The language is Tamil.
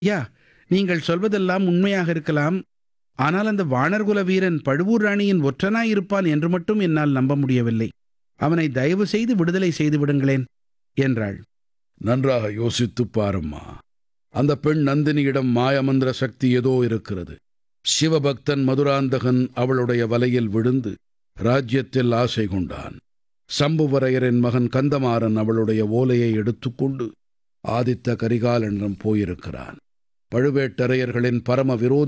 யா நீங்கள் சொல்வதெல்லாம் உண்மையாக இருக்கலாம் ஆனால் அந்த வானர்குல வீரன் பழுவூர் ராணியின் ஒற்றனாயிருப்பான் என்று மட்டும் என்னால் நம்ப முடியவில்லை அவனை தயவு செய்து விடுதலை செய்து விடுங்களேன் என்றாள் நன்றாக யோசித்துப் பாரம்மா அந்த பெண் நந்தினியிடம் மாயமந்திர சக்தி ஏதோ இருக்கிறது சிவபக்தன் மதுராந்தகன் அவளுடைய வலையில் விழுந்து ராஜ்யத்தில் ஆசை கொண்டான் சம்புவரையரின் மகன் கந்தமாறன் அவளுடைய ஓலையை எடுத்துக்கொண்டு ஆதித்த கரிகாலனிடம் போயிருக்கிறான் பழுவேட்டரையர்களின் பரம விரோதி